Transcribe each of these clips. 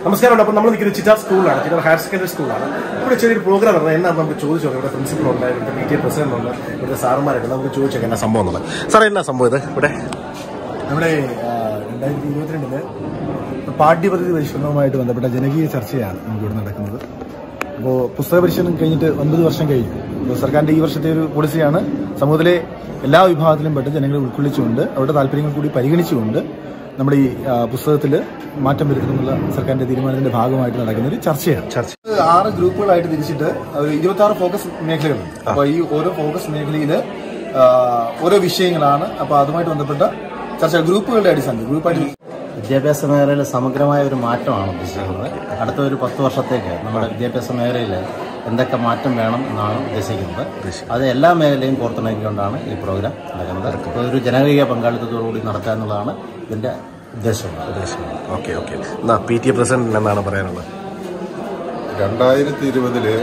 നമസ്കാരം അപ്പോൾ നമ്മൾ നിൽക്കുന്നത് ചിറ്റാർ സ്കൂളിലാണ് ചിറ്റാർ ഹയർ സെക്കൻഡറി സ്കൂളാണ് ഇവിടെ ചെറിയൊരു പ്രോഗ്രാം നടന്നത് എന്നാ നമുക്ക് ചോദിച്ചു നോക്കാം ഇവിടെ പ്രിൻസിപ്പൾ ഉണ്ട് ഇവിടുത്തെ പി ടി എ പ്രസിഡന്റ് ഉണ്ട് ഇവിടുത്തെ സാറുമാരുണ്ട് നമുക്ക് ചോദിച്ചോക്കാം എന്നാ സംഭവം എന്നുള്ളത് സാറേ എന്നാ സംഭവം ഇത് ഇവിടെ നമ്മുടെ രണ്ടായിരത്തി ഇരുപത്തിരണ്ടില് പാഠ്യപദ്ധതി പരിഷ്കരണവുമായിട്ട് ബന്ധപ്പെട്ട ജനകീയ ചർച്ചയാണ് നമുക്കിവിടെ നടക്കുന്നത് അപ്പോൾ പുസ്തക പരിശീലനം കഴിഞ്ഞിട്ട് ഒൻപത് വർഷം കഴിഞ്ഞു അപ്പോൾ സർക്കാരിന്റെ ഈ വർഷത്തെ ഒരു പോളിസിയാണ് സമൂഹത്തിലെ എല്ലാ വിഭാഗത്തിലും പെട്ട് ജനങ്ങളെ ഉൾക്കൊള്ളിച്ചുകൊണ്ട് അവരുടെ താല്പര്യങ്ങൾ കൂടി പരിഗണിച്ചുകൊണ്ട് നമ്മുടെ ഈ പുസ്തകത്തിൽ മാറ്റം വരുത്തണമെന്നുള്ള സർക്കാരിന്റെ തീരുമാനത്തിന്റെ ഭാഗമായിട്ട് നടക്കുന്ന ഒരു ചർച്ചയാണ് ചർച്ച ആറ് ഗ്രൂപ്പുകളായിട്ട് തിരിച്ചിട്ട് ഒരു ഇരുപത്തി ആറ് ഫോക്കസ് മേഖലകളുണ്ട് അപ്പോൾ ഈ ഓരോ ഫോക്കസ് മേഖലയിൽ ഓരോ വിഷയങ്ങളാണ് അപ്പോൾ അതുമായിട്ട് ബന്ധപ്പെട്ട ചർച്ച ഗ്രൂപ്പുകളുടെ അടിസ്ഥാനത്തിൽ ഗ്രൂപ്പായിട്ട് വിദ്യാഭ്യാസ മേഖലയിൽ സമഗ്രമായ ഒരു മാറ്റമാണ് ഉദ്ദേശിക്കുന്നത് അടുത്ത ഒരു പത്ത് വർഷത്തേക്ക് നമ്മുടെ വിദ്യാഭ്യാസ മേഖലയിൽ എന്തൊക്കെ മാറ്റം വേണം എന്നാണ് ഉദ്ദേശിക്കുന്നത് അത് എല്ലാ മേഖലയും കോർത്തിണക്കിക്കൊണ്ടാണ് ഈ പ്രോഗ്രാം നടക്കുന്നത് അപ്പോൾ ഒരു ജനകീയ പങ്കാളിത്തത്തോടുകൂടി നടത്തുക എന്നുള്ളതാണ് ഇതിന്റെ ഉദ്ദേശം ഓക്കെ ഓക്കെ എന്നാ പി ടി എ പ്രസിഡന്റ് എന്നാണ് പറയാനുള്ളത് രണ്ടായിരത്തി ഇരുപതില്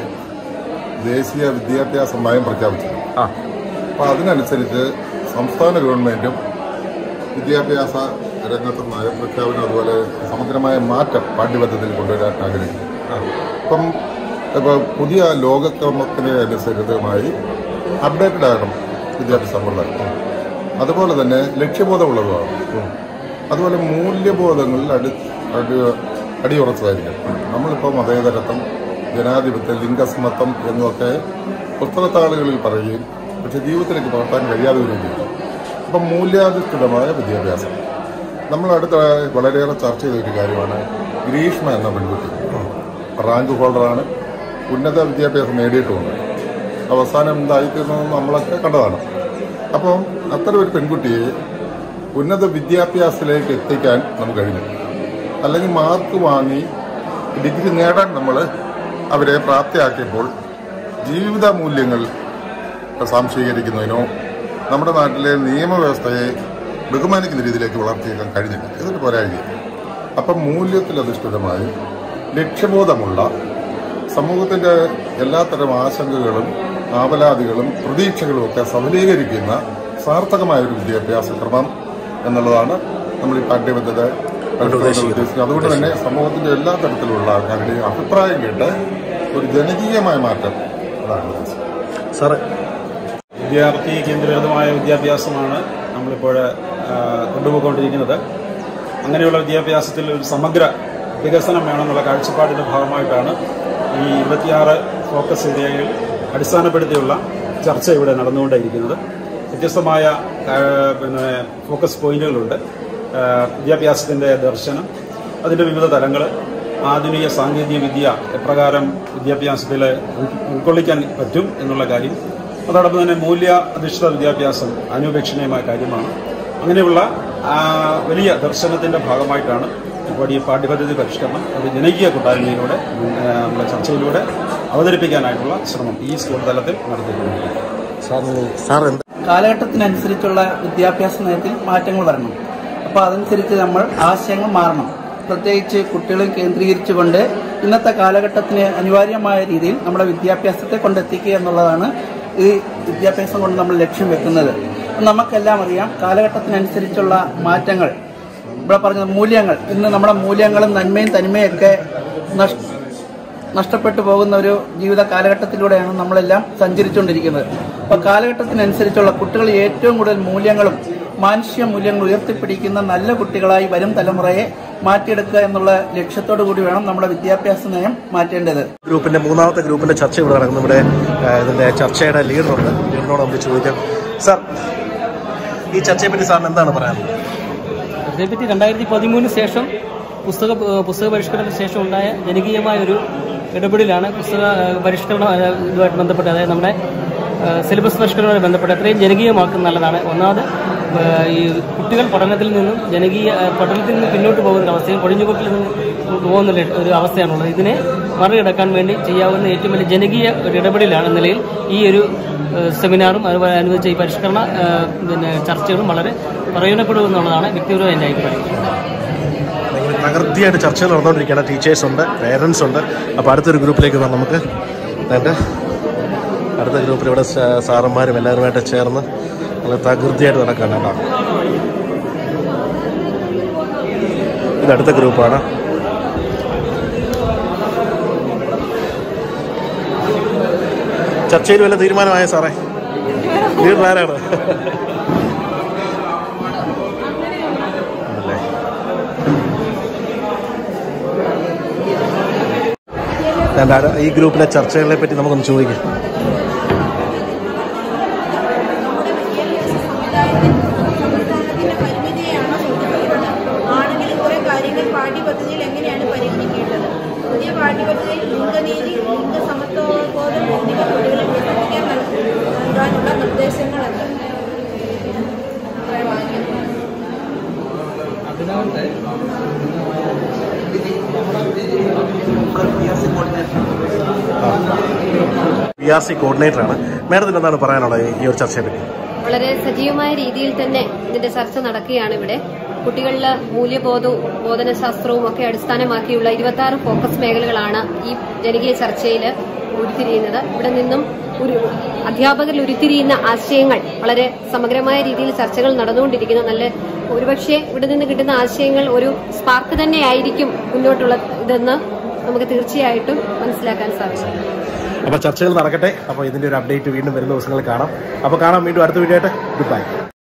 ദേശീയ വിദ്യാഭ്യാസ നയം പ്രഖ്യാപിച്ചു ആ അപ്പൊ അതിനനുസരിച്ച് സംസ്ഥാന ഗവൺമെന്റും വിദ്യാഭ്യാസ രംഗത്ത് നയപ്രഖ്യാപനം അതുപോലെ സമഗ്രമായ മാറ്റം പാഠ്യപദ്ധതിയിൽ കൊണ്ടുവരാൻ ആഗ്രഹിക്കുന്നു അപ്പം ഇപ്പൊ പുതിയ ലോകക്രമത്തിന് അനുസരിതമായി അപ്ഡേറ്റഡ് ആകണം വിദ്യാഭ്യാസ സമ്പ്രദായം അതുപോലെ തന്നെ ലക്ഷ്യബോധമുള്ളതുമാണ് അതുപോലെ മൂല്യബോധങ്ങളിൽ അടി അടി അടിയുറച്ചതായിരിക്കണം നമ്മളിപ്പോൾ മതേതരത്വം ജനാധിപത്യം ലിംഗസമത്വം എന്നൊക്കെ പുസ്തകത്താളുകളിൽ പറയുകയും പക്ഷെ ജീവിതത്തിലേക്ക് പകർത്താൻ കഴിയാതെ വരികയും ചെയ്യും അപ്പം മൂല്യാധിഷ്ഠിതമായ വിദ്യാഭ്യാസം നമ്മൾ അടുത്ത വളരെയേറെ ചർച്ച ചെയ്ത ഒരു കാര്യമാണ് ഗ്രീഷ്മ എന്ന പെൺകുട്ടി റാങ്ക് ഹോൾഡറാണ് ഉന്നത വിദ്യാഭ്യാസം നേടിയിട്ടുമുണ്ട് അവസാനം എന്തായിത്തീർന്നതെന്ന് നമ്മളൊക്കെ കണ്ടതാണ് അപ്പം അത്തരം ഒരു പെൺകുട്ടിയെ ഉന്നത വിദ്യാഭ്യാസത്തിലേക്ക് എത്തിക്കാൻ നമുക്ക് കഴിഞ്ഞു അല്ലെങ്കിൽ മാർക്ക് വാങ്ങി ഡിഗ്രി നേടാൻ നമ്മൾ അവരെ പ്രാപ്തിയാക്കിയപ്പോൾ ജീവിത മൂല്യങ്ങൾ സംശീകരിക്കുന്നതിനോ നമ്മുടെ നാട്ടിലെ നിയമവ്യവസ്ഥയെ ബഹുമാനിക്കുന്ന രീതിയിലേക്ക് വളർത്തിയേക്കാൻ കഴിഞ്ഞില്ല ഇതൊരു പോരാഴ്ച അപ്പം മൂല്യത്തിൽ അധിഷ്ഠിതമായി ലക്ഷ്യബോധമുള്ള സമൂഹത്തിന്റെ എല്ലാത്തരം ആശങ്കകളും ആവലാതികളും പ്രതീക്ഷകളും ഒക്കെ സഫലീകരിക്കുന്ന സാർത്ഥകമായ ഒരു വിദ്യാഭ്യാസ ക്രമം എന്നുള്ളതാണ് നമ്മൾ ഈ പാഠ്യപദ്ധതി ഉദ്ദേശിക്കുന്നത് അതുകൊണ്ട് തന്നെ സമൂഹത്തിന്റെ എല്ലാ തരത്തിലുള്ള ആൾക്കാരുടെയും അഭിപ്രായം കേട്ട് ഒരു ജനകീയമായ മാറ്റം അതാണ് ഉദ്ദേശിച്ചത് സാറേ വിദ്യാർത്ഥി കേന്ദ്രീകൃതമായ വിദ്യാഭ്യാസമാണ് നമ്മളിപ്പോൾ ആ, കൊണ്ടുപോയിക്കൊണ്ടിരിക്കുന്നത് അങ്ങനെയുള്ള വിദ്യാഭ്യാസത്തിൽ ഒരു സമഗ്ര വികസനം വേണമെന്നുള്ള കാഴ്ചപ്പാടിന്റെ ഭാഗമായിട്ടാണ് ഈ ഇരുപത്തിയാറ് ഫോക്കസ് ഏരിയകൾ അടിസ്ഥാനപ്പെടുത്തിയുള്ള ചർച്ച ഇവിടെ നടന്നുകൊണ്ടേയിരിക്കുന്നത് വ്യത്യസ്തമായ ആ, പിന്നെ ഫോക്കസ് പോയിന്റുകളുണ്ട് ആ, വിദ്യാഭ്യാസത്തിന്റെ ദർശനം അതിന്റെ വിവിധ തലങ്ങൾ ആധുനിക സാങ്കേതിക വിദ്യ എപ്രകാരം വിദ്യാഭ്യാസത്തിൽ ഉൾ- ഉൾക്കൊള്ളിക്കാൻ പറ്റും എന്നുള്ള കാര്യം അതോടൊപ്പം തന്നെ മൂല്യ അധിഷ്ഠിത വിദ്യാഭ്യാസം അനുപേക്ഷണീയമായ കാര്യമാണ് അങ്ങനെയുള്ള ആ, വലിയ ദർശനത്തിന്റെ ഭാഗമായിട്ടാണ് ഇപ്പോൾ ഈ പാഠ്യപദ്ധതി പരിഷ്കരണം ഒരു ജനകീയ കൂട്ടായ്മയിലൂടെ ഉം, ആ, നമ്മുടെ ചർച്ചയിലൂടെ അവതരിപ്പിക്കാനായിട്ടുള്ള ശ്രമം ഈ സ്കൂൾ തലത്തിൽ നടത്തിയിട്ടുണ്ട് സാർ എന്താ കാലഘട്ടത്തിനനുസരിച്ചുള്ള വിദ്യാഭ്യാസ നയത്തിൽ മാറ്റങ്ങൾ വരണം അപ്പോൾ അതനുസരിച്ച് നമ്മൾ ആശയങ്ങൾ മാറണം പ്രത്യേകിച്ച് കുട്ടികളെ കേന്ദ്രീകരിച്ചുകൊണ്ട് ഇന്നത്തെ കാലഘട്ടത്തിന് അനിവാര്യമായ രീതിയിൽ നമ്മുടെ വിദ്യാഭ്യാസത്തെ കൊണ്ടെത്തിക്കുക എന്നുള്ളതാണ് ഈ വിദ്യാഭ്യാസം കൊണ്ട് നമ്മൾ ലക്ഷ്യം വെക്കുന്നത് നമുക്കെല്ലാം അറിയാം കാലഘട്ടത്തിനനുസരിച്ചുള്ള മാറ്റങ്ങൾ ഇവിടെ പറഞ്ഞ മൂല്യങ്ങൾ ഇന്ന് നമ്മുടെ മൂല്യങ്ങളും നന്മയും തനിമയൊക്കെ നഷ് നഷ്ടപ്പെട്ടു പോകുന്ന ഒരു ജീവിത കാലഘട്ടത്തിലൂടെയാണ് നമ്മളെല്ലാം സഞ്ചരിച്ചുകൊണ്ടിരിക്കുന്നത് അപ്പൊ കാലഘട്ടത്തിനനുസരിച്ചുള്ള കുട്ടികൾ ഏറ്റവും കൂടുതൽ മൂല്യങ്ങളും മാനുഷിക മൂല്യങ്ങൾ ഉയർത്തിപ്പിടിക്കുന്ന നല്ല കുട്ടികളായി വരും തലമുറയെ മാറ്റിയെടുക്കുക എന്നുള്ള ലക്ഷ്യത്തോടു കൂടി വേണം നമ്മുടെ വിദ്യാഭ്യാസ നയം മാറ്റേണ്ടത് ഗ്രൂപ്പിന്റെ മൂന്നാമത്തെ ഗ്രൂപ്പിന്റെ ചർച്ച ഇവിടെ നടക്കുന്നു ഇവിടെ ആ, ഇതിന്റെ ചർച്ചയുടെ ലീഡറുണ്ട് ലീഡറിനോട് നമുക്ക് ചോദിക്കാം സാർ ഈ ചർച്ചയെ പറ്റി സാറിന് എന്താണ് പറയാനുള്ളത് അതേപറ്റി രണ്ടായിരത്തി പതിമൂന്നിന് ശേഷം പുസ്തക പുസ്തക പരിഷ്കരണത്തിന് ശേഷം ഉണ്ടായ ജനകീയമായ ഒരു ഇടപെടലാണ് പുസ്തക ഏഹ്, പരിഷ്കരണം ഏഹ്, ഇതുമായിട്ട് ബന്ധപ്പെട്ട് അതായത് നമ്മുടെ ഏഹ്, സിലബസ് പരിഷ്കരണവുമായി ബന്ധപ്പെട്ട് എത്രയും ജനകീയമാക്കുന്ന നല്ലതാണ് ഒന്നാമത് ഏഹ്, ഈ കുട്ടികൾ പഠനത്തിൽ നിന്നും ജനകീയ ഏഹ്, പഠനത്തിൽ നിന്ന് പിന്നോട്ട് പോകുന്ന ഒരു അവസ്ഥയും കൊഴിഞ്ഞുപോക്കിൽ നിന്ന് പോകുന്ന ഒരു- ഒരു അവസ്ഥയാണുള്ളത് ഇതിനെ മറികടക്കാൻ വേണ്ടി ചെയ്യാവുന്ന ഏറ്റവും വലിയ ജനകീയ ഒരു ഇടപെടലാണ് നിലയിൽ ഈ ഒരു ഏഹ്, സെമിനാറും അതുപോലെ അനുവദിച്ച ഈ പരിഷ്കരണ ഏഹ്, പിന്നെ ചർച്ചകളും വളരെ പ്രയോജനപ്പെടുമെന്നുള്ളതാണ് വ്യക്തിപരമായ എൻ്റെ അഭിപ്രായം ഭയങ്കര തകൃതിയായിട്ട് ചർച്ചകൾ നടന്നുകൊണ്ടിരിക്കുകയാണ് ടീച്ചേഴ്സ് ഉണ്ട് പേരൻസ് ഉണ്ട് അപ്പോൾ അടുത്തൊരു ഗ്രൂപ്പിലേക്ക് പോകാം നമുക്ക് എന്നിട്ട് അടുത്ത ഗ്രൂപ്പിൽ ഇവിടെ സാ- സാറന്മാരും എല്ലാവരുമായിട്ട് ചേർന്ന് നല്ല തകൃതിയായിട്ട് നടക്കുകയാണ് കേട്ടോ ഇത് അടുത്ത ഗ്രൂപ്പാണ് ചർച്ചയിൽ വല്ല തീരുമാനമായ സാറേ ലീഡർ ആരാണ് ആണല്ലേ? ഞാൻ ആര- ഈ ഗ്രൂപ്പിലെ ചർച്ചകളെ പറ്റി നമുക്കൊന്ന് ചോദിക്കാം സംവിധാനത്തിന്റെ പരിമിതിയെയാണ് സൂചിപ്പിക്കുന്നത് ആണെങ്കിൽ കുറെ കാര്യങ്ങൾ പാഠ്യപദ്ധതിയിൽ എങ്ങനെയാണ് പരിഗണിക്കേണ്ടത് പുതിയ പാഠ്യപദ്ധതിയിൽ ലിംഗനീതി ലിംഗസമത്വബോധം എന്നിവ കുട്ടികളെ വികസിപ്പിക്കാൻ നൽകാനുള്ള നിർദ്ദേശങ്ങൾ എന്ത് പി ആർ സി കോർഡിനേറ്ററാണ് മാഡത്തിന് എന്താണ് പറയാനുള്ളത് ഈ ഒരു ചർച്ചയെ പറ്റി വളരെ സജീവമായ രീതിയിൽ തന്നെ ഇതിന്റെ ചർച്ച നടക്കുകയാണ് ഇവിടെ കുട്ടികളിൽ മൂല്യബോധവും ബോധനശാസ്ത്രവും ഒക്കെ അടിസ്ഥാനമാക്കിയുള്ള ഇരുപത്തി ആറ് ഫോക്കസ് മേഖലകളാണ് ഈ ജനകീയ ചർച്ചയിൽ ഉരുത്തിരിയുന്നത് ഇവിടെ നിന്നും ഒരു അധ്യാപകരിൽ ഉരുത്തിരിയുന്ന ആശയങ്ങൾ വളരെ സമഗ്രമായ രീതിയിൽ ചർച്ചകൾ നടന്നുകൊണ്ടിരിക്കുന്നു നല്ല ഒരുപക്ഷെ ഇവിടെ നിന്ന് കിട്ടുന്ന ആശയങ്ങൾ ഒരു സ്പാർക്ക് തന്നെയായിരിക്കും മുന്നോട്ടുള്ള ഇതെന്ന് നമുക്ക് തീർച്ചയായിട്ടും മനസ്സിലാക്കാൻ സാധിക്കും അപ്പോൾ ചർച്ചകൾ നടക്കട്ടെ അപ്പോൾ ഇതിന്റെ ഒരു അപ്ഡേറ്റ് വീണ്ടും വരുന്ന ദിവസങ്ങളിൽ കാണാം അപ്പോൾ കാണാം വീണ്ടും അടുത്ത വീഡിയോ ആയിട്ട് ഗുഡ് ബൈ